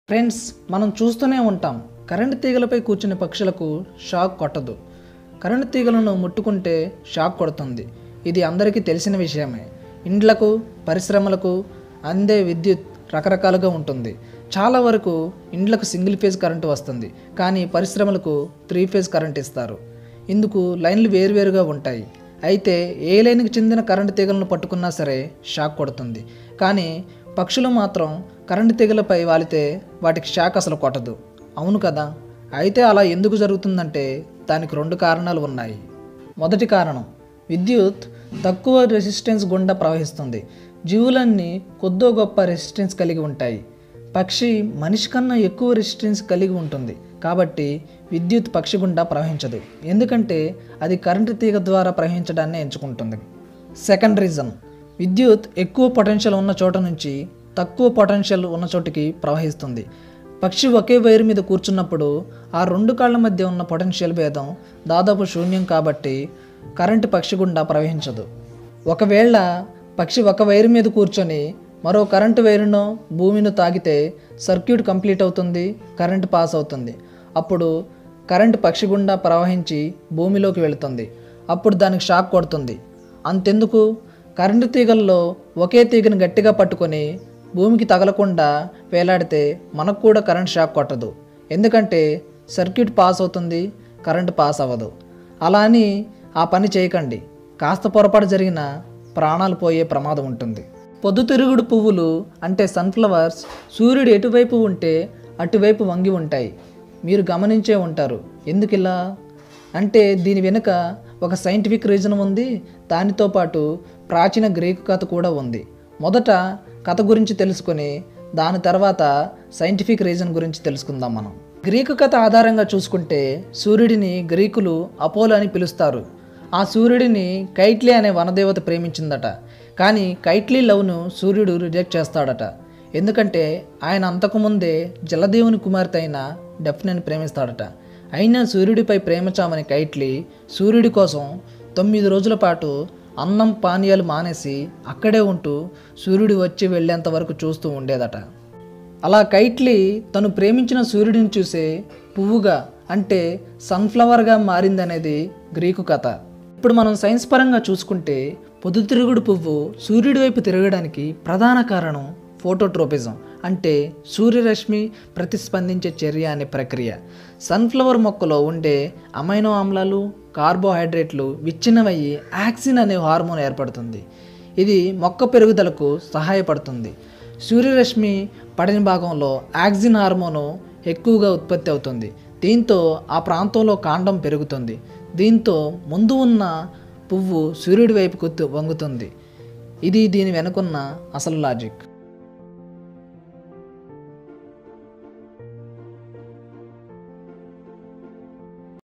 friends మనం చూస్తూనే ఉంటాం కరెంటు తీగలపై కూర్చునే పక్షులకు షాక్ కొట్టదు కరెంటు తీగలను ముట్టుకుంటే షాక్ కొడుతుంది ఇది అందరికీ తెలిసిన విషయమే ఇండ్లకు పరిశ్రమలకు అందే విద్యుత్ రకరకాలుగా ఉంటుంది చాలా వరకు ఇండ్లకు సింగిల్ ఫేజ్ కరెంటు వస్తుంది కానీ పరిశ్రమలకు త్రీ ఫేజ్ కరెంట్ ఇస్తారు ఇందుకు లైన్లు వేరువేరుగా ఉంటాయి అయితే ఏ లైన్కి చెందిన కరెంటు తీగలను పట్టుకున్నా సరే షాక్ కొడుతుంది కానీ పక్షులు మాత్రం కరెంటు తీగలపై వాలితే వాటికి షాక్ అసలు కొట్టదు అవును కదా అయితే అలా ఎందుకు జరుగుతుందంటే దానికి రెండు కారణాలు ఉన్నాయి మొదటి కారణం విద్యుత్ తక్కువ రెసిస్టెన్స్ గుండా ప్రవహిస్తుంది జీవులన్నీ కొద్దో గొప్ప రెసిస్టెన్స్ కలిగి ఉంటాయి పక్షి మనిషి కన్నా ఎక్కువ రెసిస్టెన్స్ కలిగి ఉంటుంది కాబట్టి విద్యుత్ పక్షి గుండా ప్రవహించదు ఎందుకంటే అది కరెంటు తీగ ద్వారా ప్రవహించడాన్ని ఎంచుకుంటుంది సెకండ్ రీజన్ విద్యుత్ ఎక్కువ పొటెన్షియల్ ఉన్న చోట నుంచి తక్కువ పొటెన్షియల్ ఉన్న చోటికి ప్రవహిస్తుంది పక్షి ఒకే వైరు మీద కూర్చున్నప్పుడు ఆ రెండు కాళ్ళ మధ్య ఉన్న పొటెన్షియల్ భేదం దాదాపు శూన్యం కాబట్టి కరెంటు పక్షి గుండా ప్రవహించదు ఒకవేళ పక్షి ఒక వైరు మీద కూర్చొని మరో కరెంటు వైరును భూమిని తాకితే సర్క్యూట్ కంప్లీట్ అవుతుంది కరెంటు పాస్ అవుతుంది అప్పుడు కరెంటు పక్షి గుండా ప్రవహించి భూమిలోకి వెళుతుంది అప్పుడు దానికి షాక్ కొడుతుంది అంతెందుకు కరెంటు తీగల్లో ఒకే తీగను గట్టిగా పట్టుకొని భూమికి తగలకుండా వేలాడితే మనకు కూడా కరెంట్ షాక్ కొట్టదు ఎందుకంటే సర్క్యూట్ పాస్ అవుతుంది కరెంటు పాస్ అవ్వదు అలా అని ఆ పని చేయకండి కాస్త పొరపాటు జరిగిన ప్రాణాలు పోయే ప్రమాదం ఉంటుంది పొద్దుతిరుగుడు పువ్వులు అంటే సన్ఫ్లవర్స్ సూర్యుడు ఎటువైపు ఉంటే అటువైపు వంగి ఉంటాయి మీరు గమనించే ఉంటారు ఎందుకు ఇలా అంటే దీని వెనుక ఒక సైంటిఫిక్ రీజన్ ఉంది దానితో పాటు ప్రాచీన గ్రీకు కథ కూడా ఉంది మొదట కథ గురించి తెలుసుకొని దాని తర్వాత సైంటిఫిక్ రీజన్ గురించి తెలుసుకుందాం మనం గ్రీకు కథ ఆధారంగా చూసుకుంటే సూర్యుడిని గ్రీకులు అపోలో అని పిలుస్తారు ఆ సూర్యుడిని కైట్లీ అనే వనదేవత ప్రేమించిందట కానీ కైట్లీ లవ్ను సూర్యుడు రిజెక్ట్ చేస్తాడట ఎందుకంటే ఆయన అంతకుముందే జలదేవుని కుమార్తె అయిన డెఫ్నెని ప్రేమిస్తాడట అయినా సూర్యుడిపై ప్రేమించామని కైట్లీ సూర్యుడి కోసం తొమ్మిది రోజుల పాటు అన్నం పానీయాలు మానేసి అక్కడే ఉంటూ సూర్యుడు వచ్చి వెళ్ళేంత వరకు చూస్తూ ఉండేదట అలా కైట్లీ తను ప్రేమించిన సూర్యుడిని చూసే పువ్వుగా అంటే సన్ఫ్లవర్గా మారిందనేది గ్రీకు కథ ఇప్పుడు మనం సైన్స్ పరంగా చూసుకుంటే పొద్దుతిరుగుడు పువ్వు సూర్యుడి వైపు తిరగడానికి ప్రధాన కారణం ఫోటోట్రోపిజం అంటే సూర్యరశ్మి ప్రతిస్పందించే చర్య అనే ప్రక్రియ సన్ఫ్లవర్ మొక్కలో ఉండే అమైనో ఆమ్లాలు కార్బోహైడ్రేట్లు విచ్ఛిన్నమయ్యి యాక్సిన్ అనే హార్మోన్ ఏర్పడుతుంది ఇది మొక్క పెరుగుదలకు సహాయపడుతుంది సూర్యరశ్మి పడని భాగంలో యాక్సిన్ హార్మోను ఎక్కువగా ఉత్పత్తి అవుతుంది దీంతో ఆ ప్రాంతంలో కాండం పెరుగుతుంది దీంతో ముందు ఉన్న పువ్వు సూర్యుడి వైపుకు తు- వంగుతుంది ఇది దీని వెనుకున్న అసలు లాజిక్